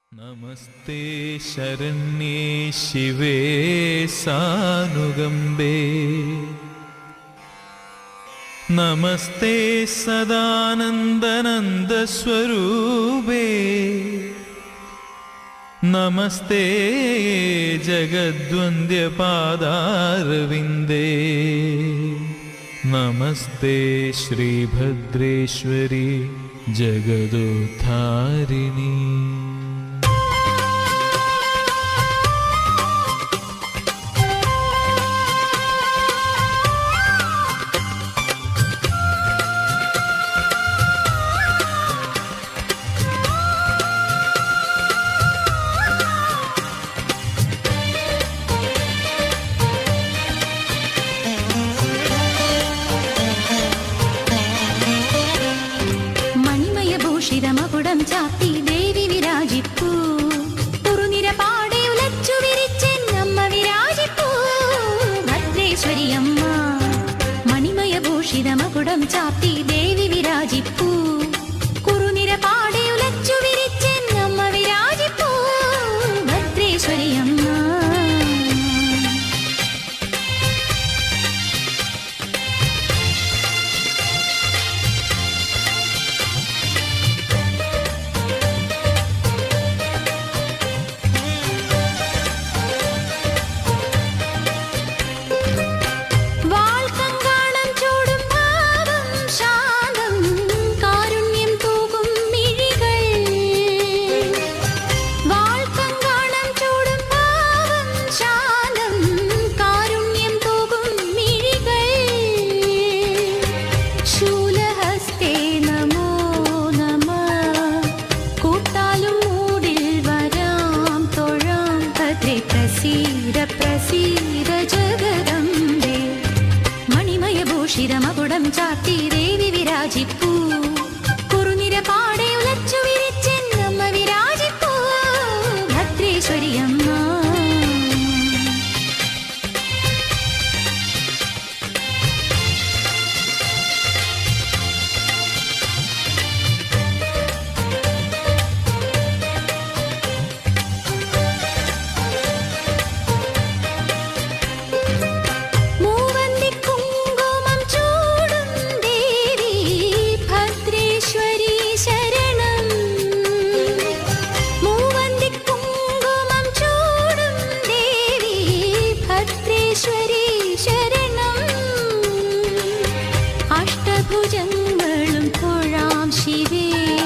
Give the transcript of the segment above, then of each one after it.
നമസ്തേ ശരണ്യേ ശിവേ സാനുകമ്പേ നമസ്തേ സദാനന്ദനന്ദസ്വരൂപേ നമസ്തേ ജഗദ്വന്ദ്യപാദാരവിന്ദേ നമസ്തേ ശ്രീഭദ്രേശ്വരി ജഗദോദ്ധാരിണി മണിമയഭൂഷിതമകുടം ചാത്തി ദേവി വിരാജിപ്പൂ തുറുനിര പാടെ ഉലച്ചു വിരിച്ചെന്നമ്മ വിരാജിപ്പൂ ഭദ്രേശ്വരി അമ്മ മണിമയഭൂഷിതമകുടം ചാത്തി ദേവി വിരാജിപ്പൂ കുറുനിര പാടെ ഉലച്ചു വിരിച്ചെന്നമ്മ വിരാജിപ്പൂ ഭദ്രേശ്വരി അമ്മ വാൾക്കങ്കാണം ചൂടും ഭാവം ശാന്തം കാരുണ്യം തൂകും മിഴികൾ വാൾക്കങ്കാണം ചൂടും ഭാവം ശാന്തം കാരുണ്യം തൂകും മിഴികൾ ശൂലഹസ്തേ നമോ നമഃ കൂട്ടാലും മൂടിൽ വരാം തൊഴാം ഭദ്രേ പ്രസീദ പ്രസീദ ജഗദംബേ മണിമയഭൂഷിതമകുടം ചാത്തി ദേവി വിരാജിപ്പൂ കുറുനിര പാടെ ഉലച്ചു വിരിച്ചെന്നമ്മ വിരാജിപ്പൂ ഭദ്രേശ്വരി അമ്മ മൂവന്തി കുങ്കുമം ചൂടും ദേവി ഭദ്രേശ്വരി ശരണം മൂവന്തി കുങ്കുമം ചൂടും ദേവി ഭദ്രേശ്വരി ശരണം അഷ്ടഭുജങ്ങളും തൊഴാം ശിവേ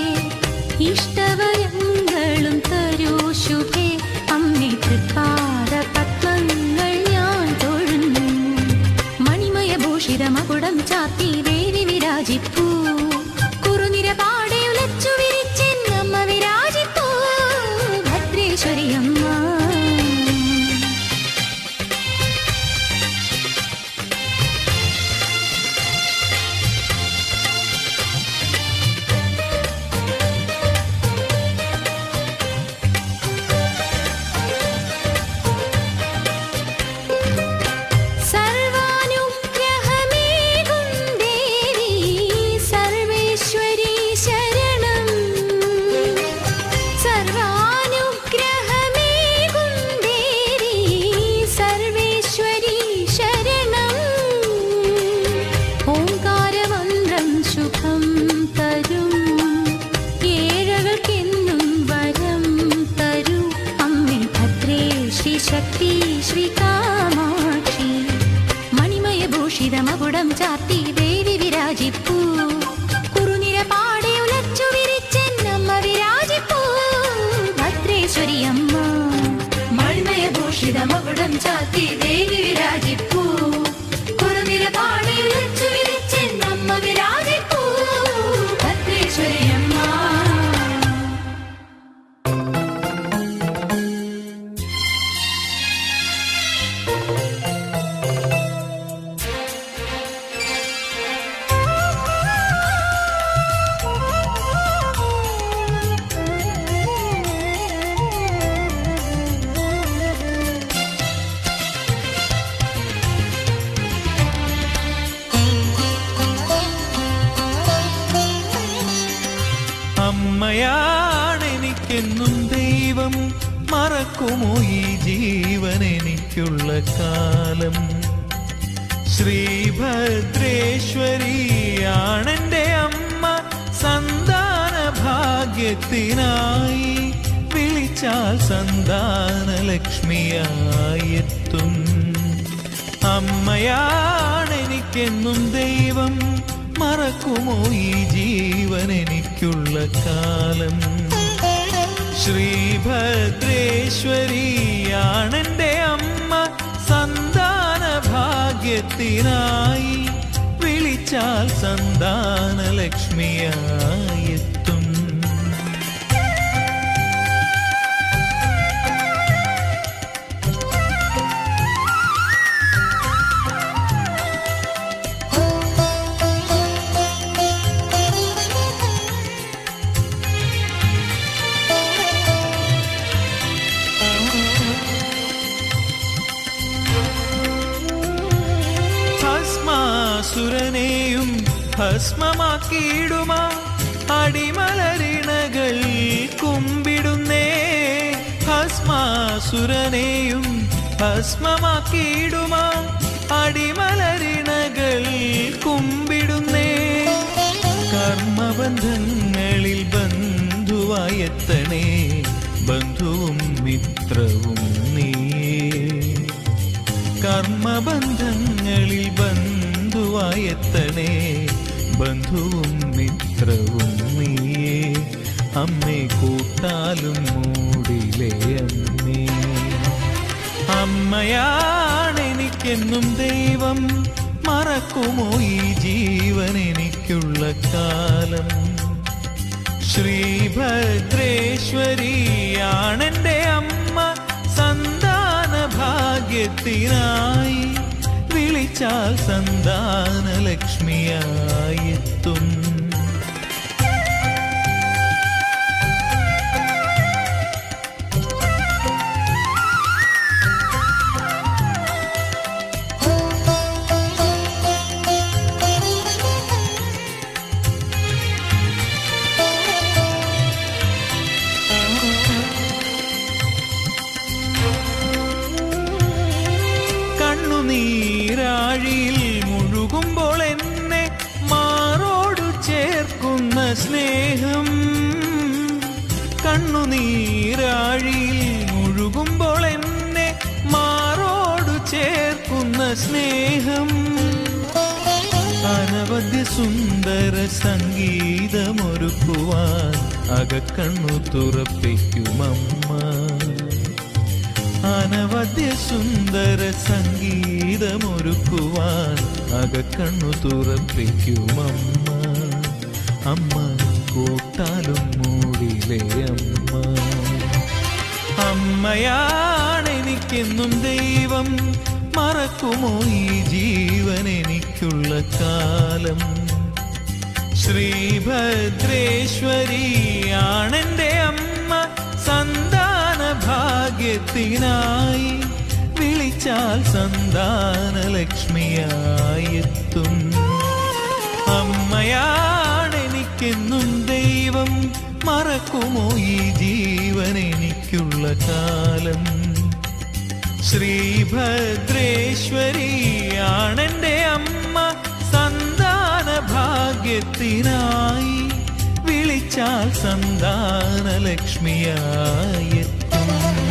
ഇഷ്ടവരങ്ങളും തരൂ ശുഭേ അമ്മേ തൃപ്പാദ പത്മങ്ങൾ ഞാൻ തൊഴുന്നു മണിമയഭൂഷിതമകുടം ചാത്തി ദേവി വിരാജിപ്പൂ കുറുനിര പാടെ ഉലച്ചു വിരിച്ചെന്നമ്മ വിരാജിപ്പൂ ഭദ്രേശ്വരി അമ്മ സർവാനുഗ്രഹമേകും ദേവി സർവേശ്വരി ശരണം സർവാനുഗ്രഹമേകും ദേവി സർവേശ്വരി ശരണം ഓംകാരമന്ത്രം ശുഭം തരും ഏഴകൾക്കെന്നും വരം തരൂ അമ്മേ ഭദ്രേ ശ്രീ ശക്തി ശ്രീ കാമാക്ഷി മണിമയഭൂഷിതമകുടം ചാത്തി ദേവി വിരാജിപ്പൂ കുറുനിര പാടെ ഉലച്ചു വിരിച്ചെന്നമ്മ വിരാജിപ്പൂ ഭദ്രേശ്വരി അമ്മ മണിമയഭൂഷിതമകുടം ചാത്തി ദേവി വിരാജിപ്പൂ കുറുനിര പാടെ ഉലച്ചു വിരിച്ചെന്നമ്മ വിരാജിപ്പൂ ഭദ്രേശ്വരി അമ്മ ദൈവം മറക്കുമോ ഈ ജീവൻ എനിക്കുള്ള കാലം ശ്രീഭദ്രേശ്വരിയാണെന്റെ അമ്മ സന്താന ഭാഗ്യത്തിനായി വിളിച്ചാൽ സന്താന ലക്ഷ്മിയായെത്തും അമ്മയാണെനിക്കെന്നും ദൈവം മറക്കുമോ ഈ ജീവൻ എനിക്കുള്ള കാലം ശ്രീഭദ്രേശ്വരിയാണെന്റെ അമ്മ സന്താന ഭാഗ്യത്തിനായി വിളിച്ചാൽ സന്താന ലക്ഷ്മിയായെത്തും ഭസ്മാസുരനെയും ഭസ്മമാക്കിയിടുമാ അടിമലരിണകൾ കുമ്പിടുന്നേ ഭസ്മാസുരനെയും ഭസ്മമാക്കിയിടുമാ അടിമലരിണകൾ കുമ്പിടുന്നേ കർമ്മബന്ധങ്ങളിൽ ബന്ധുവായെത്തണേ ബന്ധുവും മിത്രവും നീയേ കർമ്മബന്ധങ്ങളിൽ ബന്ധുവായെത്തണേ ബന്ധുവും മിത്രവും നീയേ അമ്മേ കൂട്ടാലും മൂടിലേ അമ്മേ അമ്മയാണെനിക്കെന്നും ദൈവം മറക്കുമോ ഈ ജീവൻ എനിക്കുള്ള കാലം ശ്രീഭദ്രേശ്വരിയാണെന്റെ അമ്മ സന്താന ഭാഗ്യത്തിനായി വിളിച്ചാൽ സന്താന ലക്ഷ്മിയായെത്തും കണ്ണുനീരാഴിയിൽ മുഴുകുമ്പോൾ എന്നെ മാറോടു ചേർക്കുന്ന സ്നേഹം കണ്ണുനീരാഴിയിൽ മുഴുകുമ്പോൾ എന്നെ മാറോടു ചേർക്കുന്ന സ്നേഹം അനവധ്യ സുന്ദര സംഗീതമൊരുക്കുവാൻ അകക്കണ്ണു തുറപ്പിക്കുമമ്മ അനവധ്യ സുന്ദര സംഗീതമൊരുക്കുവാൻ അകക്കണ്ണു തുറപ്പിക്കുമമ്മ അമ്മ കൂട്ടാലും മൂടിലേ അമ്മ അമ്മയാണെനിക്കെന്നും ദൈവം മറക്കുമോ ഈ ജീവൻ എനിക്കുള്ള കാലം ശ്രീഭദ്രേശ്വരിയാണെന്റെ അമ്മ സന്താന ഭാഗ്യത്തിനായി വിളിച്ചാൽ സന്താന ലക്ഷ്മിയായെത്തും അമ്മയാണെനിക്കെന്നും ദൈവം മറക്കുമോ ഈ ജീവൻ എനിക്കുള്ള കാലം ശ്രീഭദ്രേശ്വരിയാണെന്റെ അമ്മ സന്താന ഭാഗ്യത്തിനായി വിളിച്ചാൽ സന്താന ലക്ഷ്മിയായെത്തും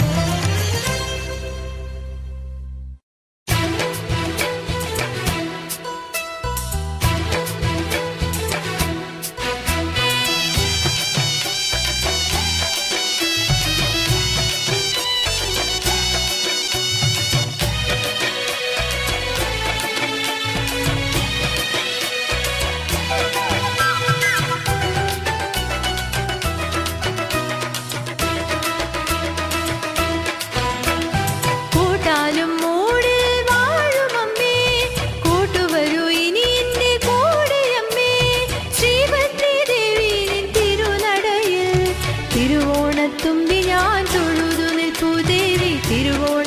കൂട്ടാലും മൂടിൽ വാഴുമമ്മേ കൂട്ടുവരൂ ഇനി എന്റെ കൂടെയമ്മേ ശ്രീഭദ്രി ദേവി നിൻ തിരുനടയിൽ തിരുവോണത്തുമ്പി ഞാൻ തൊഴുതു നിൽപ്പു ദേവി തിരുവോണ